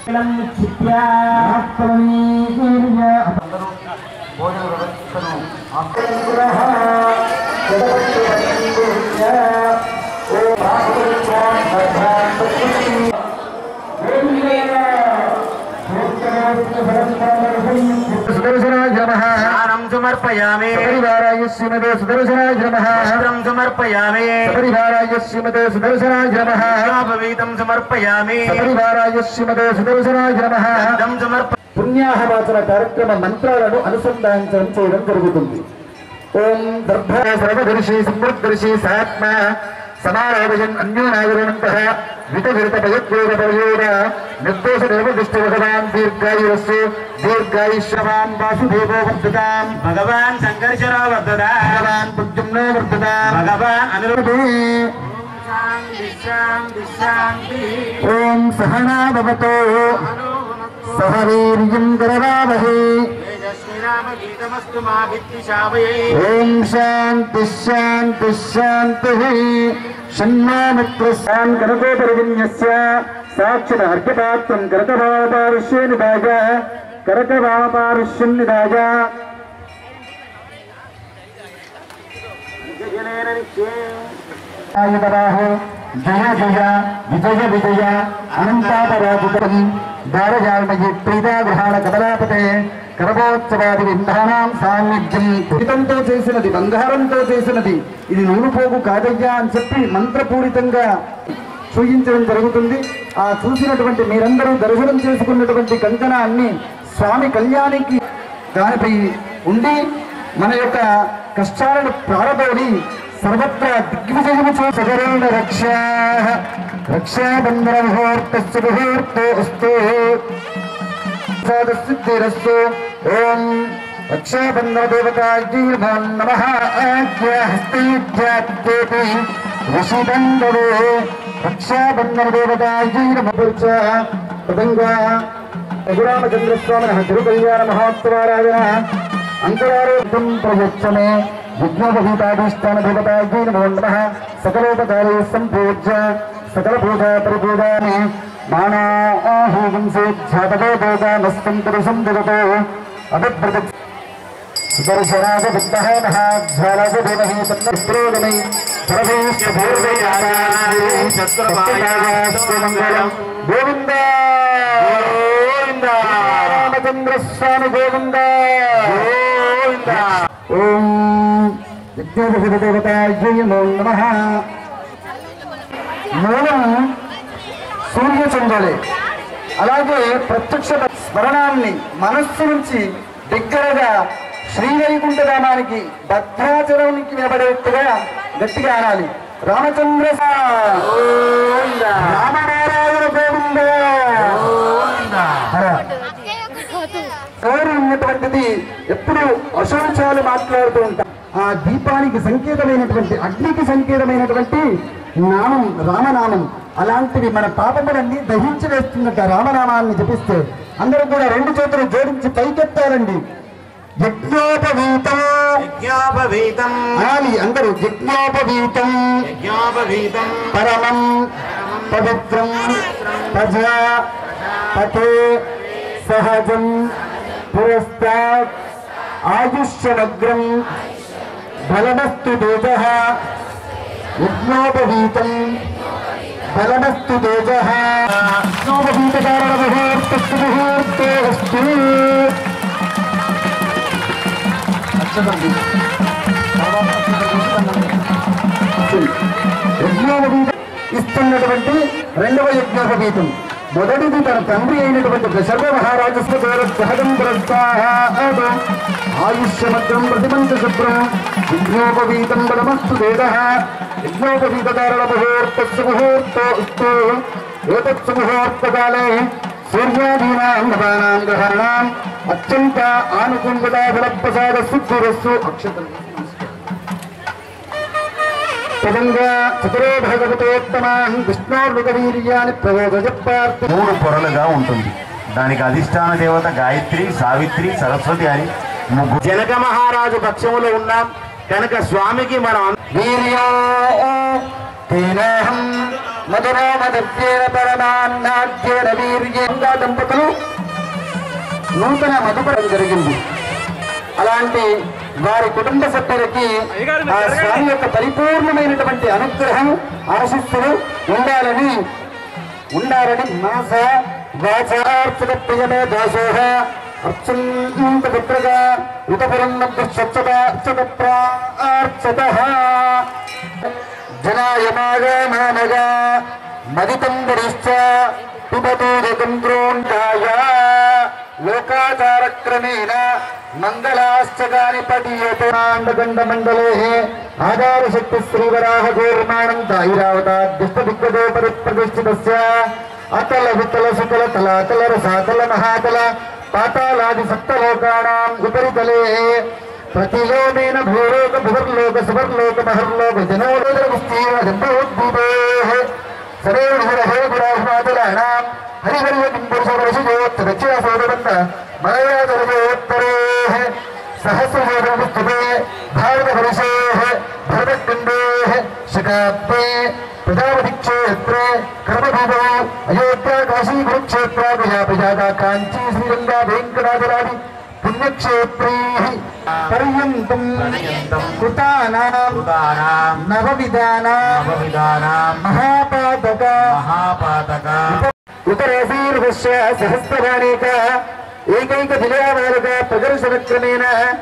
భోజన వ్యవస్థను సుదర్శనాయ నమః స్నానం సమర్పయామి సపరివారాయ శ్రీమతే సుదర్శనాయ నమః వస్త్రం సమర్పయామి సపరివారాయ శ్రీమతే సుదర్శనాయ నమః శాపవీతం సమర్పయామి సపరివారాయ శ్రీమతే సుదర్శనాయ నమః ధం సమర్ప పుణ్యాహవాచన కార్యక్రమ మంత్రాలను అనుసంధానించడం చేయడం జరుగుతుంది ఓం దర్భ సర్వదర్శి సమృద్ధర్షి సాత్మ సమారోహయన్ అన్యోనాగరణంత విత విరత భయద్వేగ పరయోడ నిర్దోష నిర్వదిష్టి భగవాన్ దీర్ఘాయురస్సు దీర్ఘాయుష్యవాన్ వాసుదేవో వర్ధతాం భగవాన్ సంకర్షణ వర్ధత భగవాన్ పుద్యుమ్నో వర్ధతాం భగవాన్ అనురుద్ధ ఓం సహనా భవతో సహ వీర్యం కరవావహే శ్రీరామగీతమస్తు మా విద్విషావయే ఓం శాంతి శాంతి శాంతి షణ్మామిత్రశాన్ కనకోపరివిన్యస్య సాక్షిణ అర్ఘపాత్రం కరకభావపారుష్యే నిదాయ కరకభావపారుష్యం నిదాయ ఆయుధరాహో జయ జయ విజయ విజయ అనంతాపరాజితం దారజాల్మయి ప్రీతాగ్రహాణ కమలాపతే కరమోత్సవాది వింధానాం సాన్నిధ్యం పితంతో చేసినది బంగారంతో చేసినది ఇది నూలుపోగు కాదయ్యా అని చెప్పి మంత్రపూరితంగా చూయించడం జరుగుతుంది ఆ చూసినటువంటి మీరందరూ దర్శనం చేసుకున్నటువంటి కంకణాన్ని స్వామి కళ్యాణికి దానిపై ఉండి మన యొక్క కష్టాలను ప్రారబోడి సర్వత్రా దిగ్విజయము చూ సగరేణ రక్షా రక్షాబంధన ముహూర్తస్సు ముహూర్తో అస్తు సిద్ధిరస్సు ఓం రక్షాబంధన దేవతాయై నమో నమః ఆజ్ఞ హస్తైత్యాత్యేతి ఋషిబంధవే రక్షాబంధన దేవతాయై నమః పదంగా రఘురామచంద్రస్వామిన తిరుకల్యాణ మహోత్సవారాధన అంతరారోగ్యం ప్రయచ్చమే విఘ్నోపభూతాధిష్టాన దేవతాయై నమో నమః సకలోపకారే సంపూజ్య సకల పూజా పరిపూజామి మానాహూగం సేధ్యాపదో దేవానస్తం పురుషం జగతో అభిప్రద సుదర్శనాథ బుద్ధః మహాధ్వాలాస దేవహి తన్నస్త్రోగమై సర్వైశ్చ పూర్వయానాం గోవింద గోవింద రామచంద్ర స్వామి గోవింద గోవింద ఓం విజ్ఞాపదేవతాయ నమో నమః మూలం సూర్యచంద్రులే అలాగే ప్రత్యక్ష స్మరణాన్ని మనస్సు నుంచి దగ్గరగా శ్రీవైకుంఠధామానికి భద్రాచలానికి వినబడేట్టుగా గట్టిగా అనాలి రామచంద్ర రామనారాయణ గోవింద హర. నోరు ఉన్నటువంటిది ఎప్పుడు అశౌచాలు మాట్లాడుతూ ఉంటాం ఆ దీపానికి సంకేతమైనటువంటి అగ్నికి సంకేతమైనటువంటి నామం రామనామం అలాంటివి మన పాపములన్నీ దహించి వేస్తున్నట్టు ఆ రామనామాన్ని జపిస్తే అందరూ కూడా రెండు చేతులు జోడించి పైకెత్తారండి యజ్ఞోపవీతం యజ్ఞోపవీతం అనాలి అందరూ యజ్ఞోపవీతం యజ్ఞోపవీతం పరమం పవిత్రం ప్రజా పతే సహజం పురస్తాత్ ఆయుష్యమగ్రం బలమస్తు తేజ యజ్ఞోపవీతం బలమస్తు తేజ యజ్ఞోపవీతకారణ ముహూర్తస్సు ముహూర్తే అస్తు అక్షతం యజ్ఞోపవీతం ఇస్తున్నటువంటి రెండవ యజ్ఞోపవీతం మొదటిది తన తండ్రి అయినటువంటి దశరథ మహారాజు సహజం పురస్కారాదు ఆయుష్యమగ్రం ప్రతిమంత శుభ్రం యజ్ఞోపవీతం బలమస్తు వేద యజ్ఞోపవీతకారణ ముహూర్తస్సు ముహూర్తో ఏతత్సు ముహూర్తకాలే సూర్యాదీనాం నవానాం గ్రహాణాం అత్యంత ఆనుకూలతా ఫలప్రసాద సిద్ధిరస్సు అక్షతం పదంగా చతురో భగవతోత్తమాన్ విష్ణోర్వీర్యాన్ని ప్రయోగజపార్థ మూడు పొరలుగా ఉంటుంది దానికి అధిష్టాన దేవత గాయత్రి సావిత్రి సరస్వతి అని ముగ్గురు జనక మహారాజు పక్షములో ఉన్నాం కనుక స్వామికి మనం వీర్యో తేనాహం మధురో మధవ్యేన పరమాన్నాద్యేన వీర్యంగా దంపతులు నూతన మధుపరం జరిగింది అలాంటి వారి కుటుంబ సభ్యులకి ఆ స్వామి యొక్క పరిపూర్ణమైనటువంటి అనుగ్రహం ఆశిస్సులు ఉండాలని ఉండాలని మనస వాచార్చక ప్రియమే దాసోహ అర్చంత పుత్రగా ఉతపురం స్వచ్ఛత ప్రార్చత జనాయమాగమానగా మదితం వరిశ్చ పిబతోదకం ద్రోణాయ లోకాచారక్రమేణ మంగళాశ్చకాని పటీయతాండగండ మండలే ఆధార శక్తి శ్రీవరాహ గోర్మాణం తాయిరావతాద్యస్త దిగ్గజోపరి ప్రతిష్ఠితస్య అతల వితల సుతల తలాతల రసాతల మహాతల పాతాళాది సప్తలోకానాం ఉపరితలే ప్రతిలోమేన భూలోక భువర్లోక సువర్లోక మహర్లోక జనోదర విస్తీర్ణ జంబోద్భూతే సరేణ గురాహ్మాతలానాం హరిహరియ కింపురుషవర్షిజోత్త దక్షిణ సోదరంత మలయాదరజోత్తరే సహస్రజోదరముస్తుతే భారత హరిషే భరతఖండే శకాబ్దే ప్రజాపతి క్షేత్రే కర్మభూమౌ అయోధ్య కాశీ కురుక్షేత్ర ప్రజా ప్రజాగా కాంచీ శ్రీరంగా వెంకటాచలాది పుణ్యక్షేత్రై పర్యంతం పర్యంతం కృతానాం కృతానాం నవవిధానాం నవవిధానాం మహాపాతక మహాపాతక ఉత్తరేశీర్వశ్య సహస్రవాణిక ఏకైక దిలయామాలక ప్రదర్శనక్రమేణ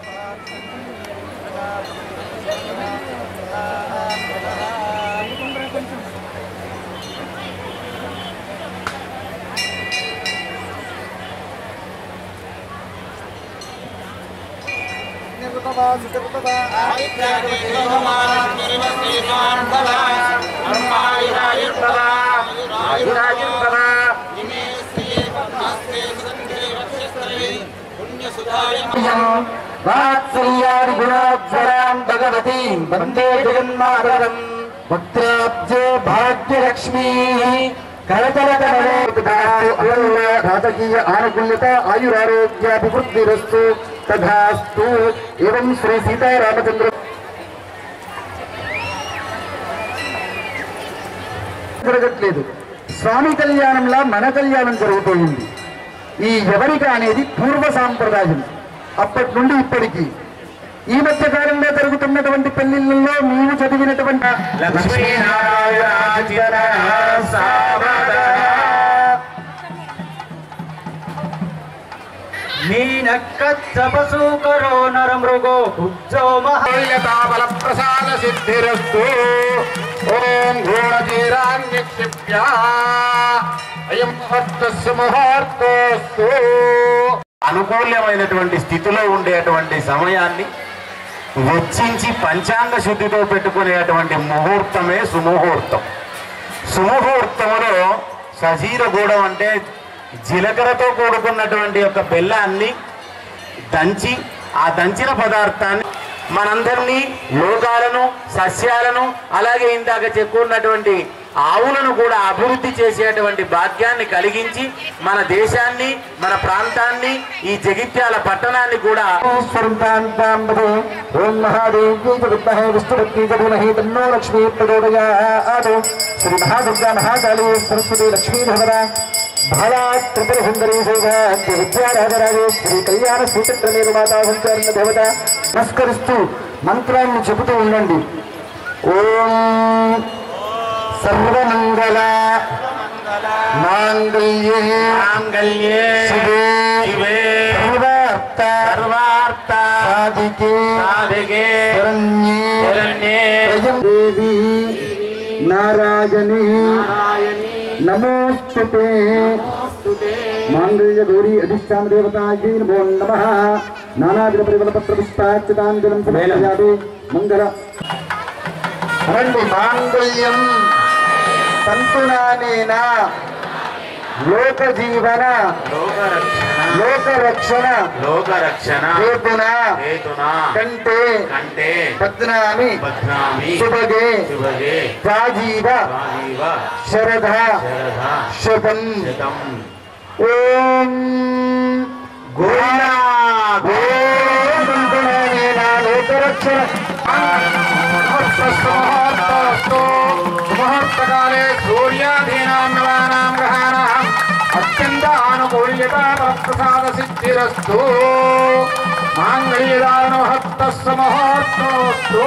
వాత్సల్యాది గుణోజ్వరాం భగవతీం వందే జగన్మాతరం వక్త్రాబ్జే భాగ్యలక్ష్మీ కరతల రాజకీయ ఆనుకూల్యత ఆయురారోగ్యాభివృద్ధిరస్తు తథాస్తు ఏం శ్రీ సీతారామచంద్ర జరగట్లేదు స్వామి కళ్యాణంలా మన కళ్యాణం జరుగుతోంది ఈ ఎవరిక అనేది పూర్వ సాంప్రదాయం అప్పటి నుండి ఇప్పటికి ఈ మధ్య కాలంలో జరుగుతున్నటువంటి పెళ్లిళ్ళలో మేము చదివినటువంటి లక్ష్మీనారాయణ మీనక్క తపసు కరో నర మృగో కుబ్జో మహా బల ప్రసాద సిద్ధిరస్తు ఓం ఘోరధీరాన్యక్షిప్య అయం ముహూర్తస్య ముహూర్తోస్తు అనుకూల్యమైనటువంటి స్థితిలో ఉండేటువంటి సమయాన్ని వెచ్చించి పంచాంగ శుద్ధితో పెట్టుకునేటువంటి ముహూర్తమే సుముహూర్తం సుముహూర్తములో సజీరగూడం అంటే జీలకర్రతో కూడుకున్నటువంటి యొక్క బెల్లాన్ని దంచి ఆ దంచిన పదార్థాన్ని మనందరినీ లోకాలను సస్యాలను అలాగే ఇందాక చెప్పుకున్నటువంటి ఆవులను కూడా అభివృద్ధి చేసేటువంటి భాగ్యాన్ని కలిగించి మన దేశాన్ని మన ప్రాంతాన్ని ఈ జగిత్యాల పట్టణాన్ని కూడా ఓం మహాదేవ్యై చ విద్మహే విష్ణుభక్తి చ ధీమహి తన్నో లక్ష్మీ ప్రచోదయాత్ శ్రీ మహాదుర్గా మహాకాళీ సరస్వతి లక్ష్మీ భవన బాలా త్రిపుర సుందరీ సేవ విద్యారాజరాజే శ్రీ కళ్యాణ శ్రీచక్ర నిర్మాత సంచారణ దేవత నమస్కరిస్తూ మంత్రాన్ని చెబుతూ ఉండండి ఓం సర్వమంగళ మాంగళ్యే మాంగళ్యే శివే శివే సర్వార్థ సర్వార్థ సాధికే సాధికే శరణ్యే శరణ్యే అయం దేవి నారాయణి నమోస్తుతే మాంగళ్య గౌరీ అధిష్టాన దేవతాయై నమో నమ నానావిధ పరిమళ పత్ర పుష్పాచ్యుతాంజలం సమర్పయామి మంగళ రండి మాంగళ్యం సంతునానేన లోక జీవన లోకరక్షణ లోక రక్షణ లోకరక్షణ హేతున హేతునా కంటే కంటే బద్నామి బధ్నామి శుభగే శుభగే రాజీవ రాజీవ శరధ శరధ శతం శతం ఓం గోవిందా గోవిందనేన లోకరక్షణ ముహూర్తకాలే సూర్య ప్రసాద సిద్ధిరస్తు మాంగళ్యదానోహత్త సమహోర్తోస్తు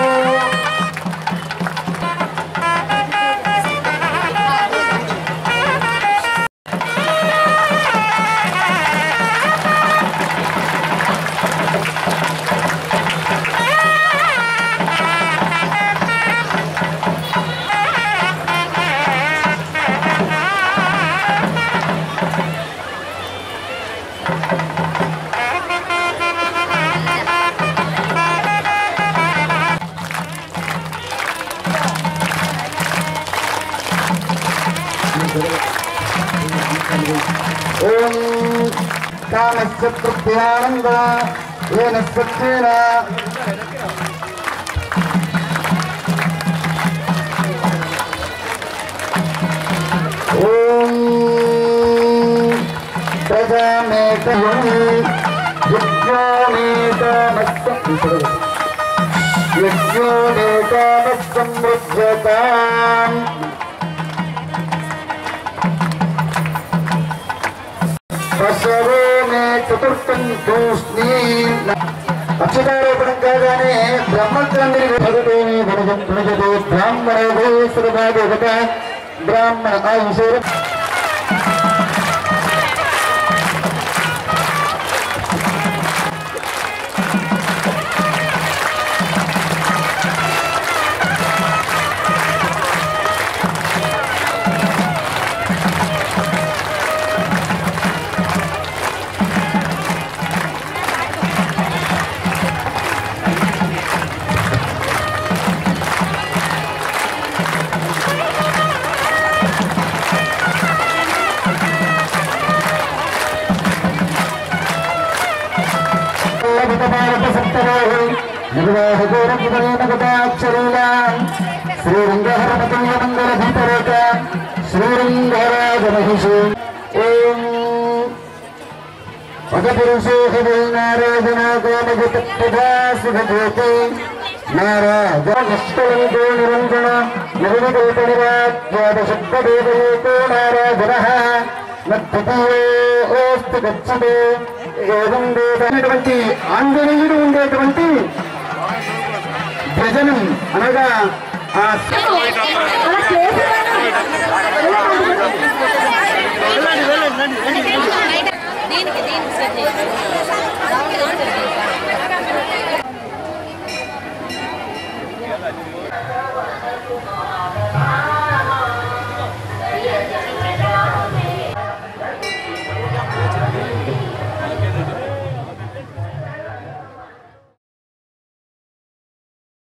ఓం కామస్య తృప్త్యానంద ఏన సత్యేన ఓం ప్రజామేకయం యజ్ఞోమేకమస్తం యజ్ఞోమేకమస్సమృజ్యతాం పశవో మే చతుర్థం తూష్ణీ అక్షరారోపణం కాగానే బ్రహ్మచంద్రి భగవే గుణజం గుణజతే బ్రాహ్మణో శ్రీభాగవత బ్రాహ్మణ ఆయుషేర శ్రీరంగహరమతుల్యమంగళభీతరేక శ్రీరంగరాజమహిషి ఓం పదపురుషో హృదయ నారాయణ గోమగతప్రభాసుభూతి నారాజనష్టలంతో నిరంజన నిర్వికల్పనిరాజ్యాదశబ్దేవయేతో నారాజన మద్వితీయోస్తు గచ్చతే ఏవం వేదమైనటువంటి ఆంజనేయుడు ఉండేటువంటి భజనం అనగా ఆ దీనికి దీనికి సెట్ చేయండి ఆ